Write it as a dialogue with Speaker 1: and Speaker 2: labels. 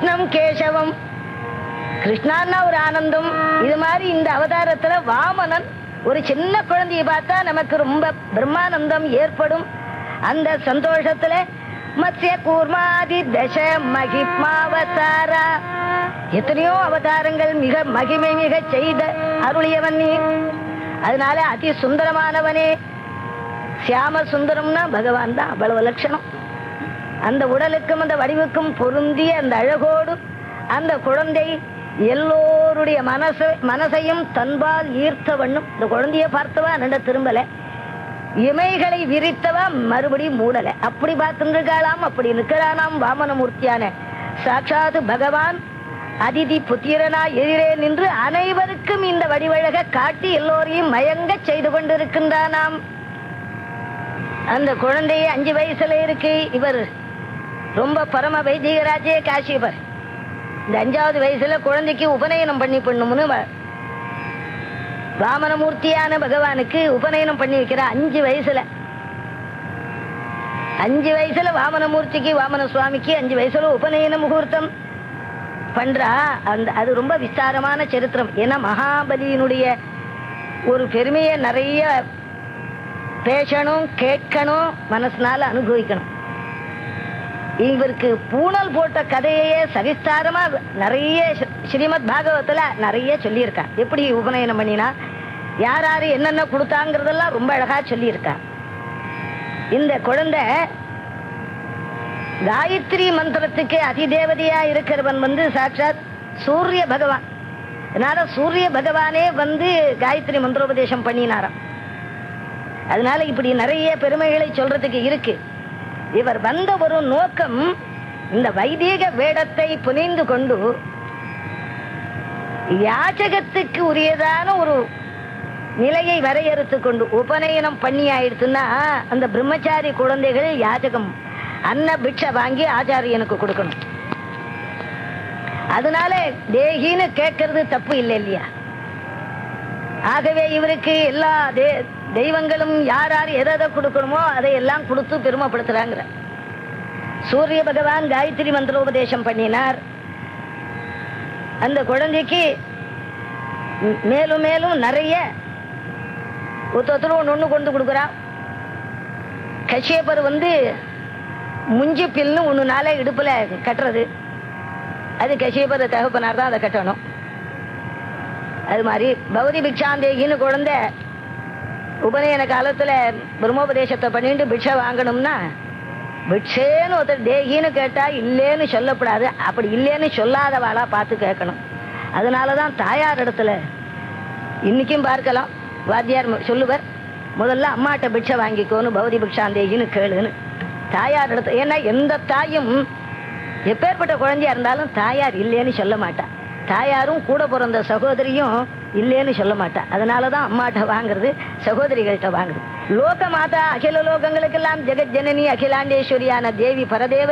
Speaker 1: கிருஷ்ணம் கேசவம் கிருஷ்ணான்னா ஒரு ஆனந்தம் இது மாதிரி இந்த அவதாரத்துல வாமனன் ஒரு சின்ன குழந்தையை பார்த்தா நமக்கு ரொம்ப பிரம்மானந்தம் ஏற்படும் அந்த சந்தோஷத்துல மத்ய கூர்மாதி தச மகிமாவதாரா எத்தனையோ அவதாரங்கள் மிக மகிமை மிக செய்த அருளியவன் நீ அதனால அதி சுந்தரமானவனே சியாம சுந்தரம்னா பகவான் தான் அவ்வளவு லட்சணம் அந்த உடலுக்கும் அந்த வடிவுக்கும் பொருந்திய அந்த அழகோடு அந்த குழந்தை எல்லோருடைய மனசு மனசையும் தன்பால் ஈர்த்தவண்ணும் இந்த குழந்தைய பார்த்தவா நட திரும்பல இமைகளை விரித்தவா மறுபடியும் மூடல அப்படி பார்த்துருக்காளாம் அப்படி நிற்கிறானாம் வாமனமூர்த்தியான சாட்சாத் பகவான் அதிதி புத்திரனா எதிரே நின்று அனைவருக்கும் இந்த வடிவழக காட்டி எல்லோரையும் மயங்க செய்து கொண்டிருக்கின்றானாம் அந்த குழந்தைய அஞ்சு வயசுல இருக்கு இவர் ரொம்ப பரம வைத்தியராஜே காசியவர் இந்த அஞ்சாவது வயசுல குழந்தைக்கு உபநயனம் பண்ணி பண்ணும்னு வ- வாமனமூர்த்தியான பகவானுக்கு உபநயனம் பண்ணி வைக்கிற அஞ்சு வயசுல அஞ்சு வயசுல வாமனமூர்த்திக்கு வாமன சுவாமிக்கு அஞ்சு வயசுல உபநயன முகூர்த்தம் பண்றா அந்த அது ரொம்ப விஸ்தாரமான சரித்திரம் ஏன்னா மகாபலியினுடைய ஒரு பெருமையை நிறைய பேசணும் கேட்கணும் மனசுனால அனுபவிக்கணும் இவருக்கு பூணல் போட்ட கதையையே சவிஸ்தாரமா நிறைய ஸ்ரீ- ஸ்ரீமத் பாகவத்துல நிறைய சொல்லியிருக்கா எப்படி உபநயனம் பண்ணினா யார் யாரு என்னென்ன கொடுத்தாங்கிறதெல்லாம் ரொம்ப அழகா சொல்லியிருக்கா இந்த குழந்தை காயத்ரி மந்திரத்துக்கு அதிதேவதையா இருக்கிறவன் வந்து சாட்சாத் சூரிய பகவான் அதனால சூரிய பகவானே வந்து காயத்ரி மந்திரோபதேசம் பண்ணினாராம் அதனால இப்படி நிறைய பெருமைகளை சொல்றதுக்கு இருக்கு இவர் வந்த ஒரு நோக்கம் இந்த வைதீக வேடத்தை புனைந்து கொண்டு யாச்சகத்துக்கு உரியதான ஒரு நிலையை வரையறுத்து கொண்டு உபநயனம் பண்ணி ஆயிடுச்சுன்னா அந்த பிரம்மச்சாரி குழந்தைகள் யாச்சகம் அன்ன பிட்சை வாங்கி ஆச்சாரியனுக்கு கொடுக்கணும் அதனால தேகின்னு கேட்கறது தப்பு இல்லை இல்லையா ஆகவே இவருக்கு எல்லா தே- தெய்வங்களும் யார் யார் எதை எதை கொடுக்கணுமோ அதை எல்லாம் கொடுத்து பெருமைப்படுத்துறாங்க சூரிய பகவான் காயத்ரி மந்திரோபதேசம் பண்ணினார் அந்த குழந்தைக்கு ம், மேலும் மேலும் நிறைய ஒருத்தர் ஒன்று ஒன்று கொண்டு கொடுக்குறான் கஷ்யப்பர் வந்து முஞ்சி பில்னு ஒன்று நாளே இடுப்புல கட்டுறது அது கஷ்யப்பர் தகப்பனார் தான் அதை கட்டணும் அது மாதிரி பௌதி பிக்ஷாந்தேகின்னு குழந்தை உபநயன காலத்துல பிரம்மோபதேசத்தை பண்ணிட்டு பிக்ஷை வாங்கணும்னா பிக்ஷேன்னு ஒருத்தர் தேகின்னு கேட்டா இல்லேன்னு சொல்லக்கூடாது அப்படி இல்லேன்னு சொல்லாதவாளா பார்த்து கேட்கணும் அதனாலதான் தாயார் இடத்துல இன்னைக்கும் பார்க்கலாம் வாத்தியார் மு- சொல்லுவர் முதல்ல அம்மாட்ட பிக்ஷை வாங்கிக்கோன்னு பௌதி பிக்ஷாந்தேகின்னு கேளுன்னு தாயார் இடத்துல ஏன்னா எந்த தாயும் எப்பேற்பட்ட குழந்தையா இருந்தாலும் தாயார் இல்லைன்னு சொல்ல மாட்டா தாயாரும் கூட பிறந்த சகோதரியும் இல்லைன்னு சொல்ல மாட்டா அதனாலதான் அம்மாட்ட வாங்குறது சகோதரிகள்கிட்ட வாங்குறது லோக மாதா அகில லோகங்களுக்கெல்லாம் ஜெகத் ஜனனி அகிலாண்டேஸ்வரியான தேவி பரதேவ